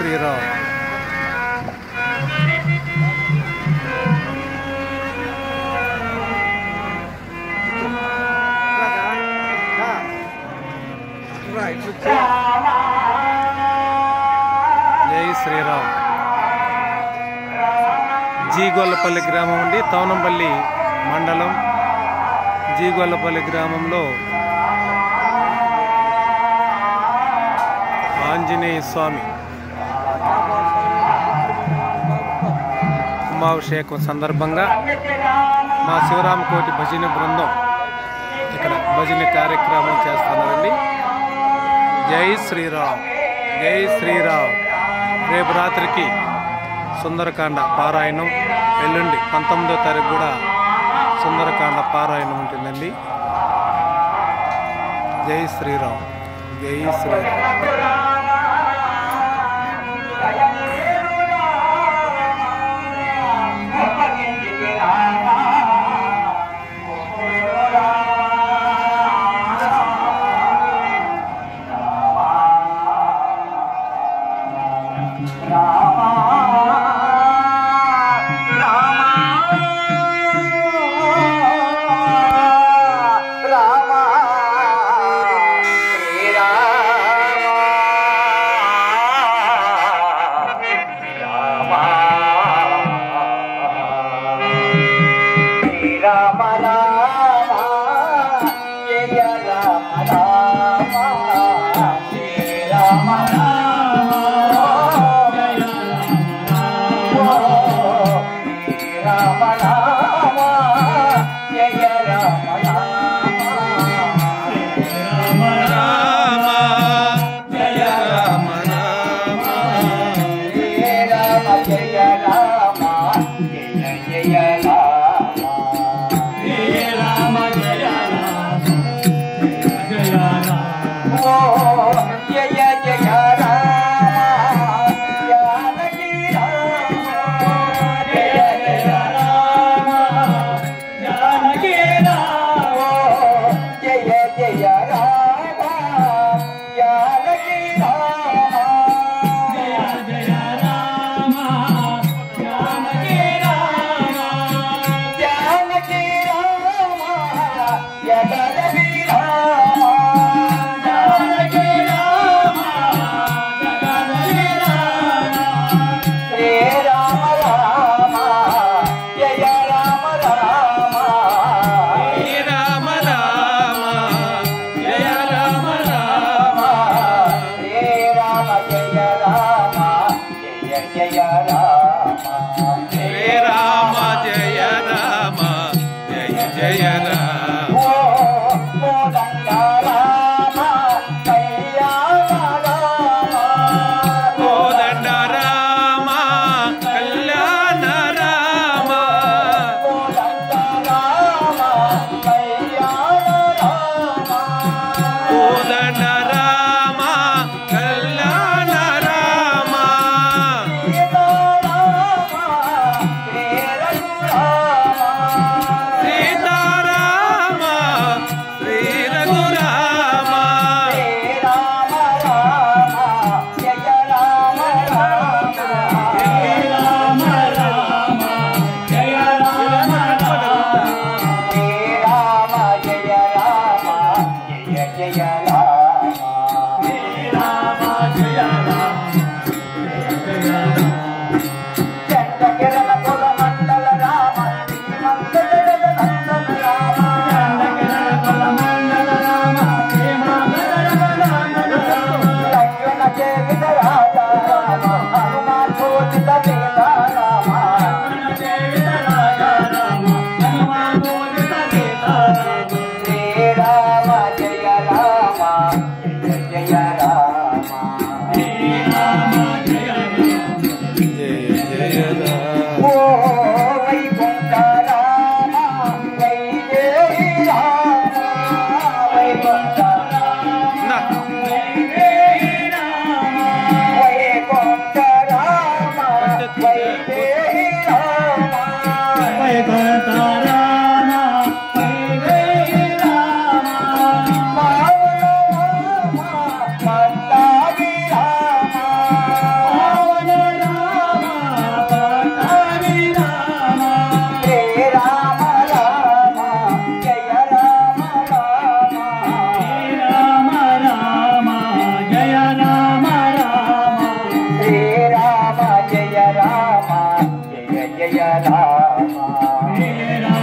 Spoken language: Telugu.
శ్రీరామ్ జై శ్రీరామ్ జీగొల్లపల్లి గ్రామం నుండి తవనంపల్లి మండలం జీగొల్లపల్లి గ్రామంలో ఆంజనేయ స్వామి కుంభాభిషేకం సందర్భంగా మా శివరామకోటి భజన బృందం ఇక్కడ భజన కార్యక్రమం చేస్తున్నారండి జై శ్రీరామ్ జై శ్రీరామ్ రేపు రాత్రికి సుందరకాండ పారాయణం ఎల్లుండి పంతొమ్మిదో తారీఖు కూడా సుందరకాండ పారాయణం ఉంటుందండి జై శ్రీరామ్ జై శ్రీరామ్ రామ రామ జయ రామ రామ శ్రీ రామ రామ జయ శ్రీ రామ రామ జయ రామ రామ జయ రామ జయ రామ జయ జయ రామ ఓ జయ జయ రామ జానకి రామ జయ జయ రామ జానకి రామ ఓ జయ జయ రామ జానకి రామ జయ జయ రామ జానకి రామ జానకి రామ జగదవి రామ జానకి రామ జగదవి రామ శ్రీ రామ రామ జయ రామ రామ రామ రామ జయ రామ రామ శ్రీ రామ జయ రామ జయ జయ రామ శ్రీ రామ జయ రామ జయ జయ రామ ఓ కోదండ రామ కళ్యాణ రామ కోదండ రామ కళ్యాణ రామ కోదండ రామ కళ్యాణ రామ కోదండ రామ కళ్యాణ రామ సీతారామ శ్రీ రఘురామ సీతారామ శ్రీ రఘురామ శ్రీ రామ రామ జయ రామ రామ శ్రీ రామ రామ జయ రామ రామ శ్రీ రామ జయ రామ జయ జయ రామ శ్రీ రామ జయ రామ చంద్రకిరణ కుల మండల రామ శ్రీమంత జగద నందన రామ చంద్రకిరణ కుల మండల రామ శ్రీమంత జగద నందన రామ లక్ష్మణ చేవిత రాజా రామ హనుమాన్ పూజిత సీత రామ లక్ష్మణ చేవిత రాజా రామ హనుమాన్ పూజిత సీత రామ శ్రీరామ జయ రామ జయ జయ రామ శ్రీరామ జయ రామ జయ జయ రామ జయ రామ హే రామ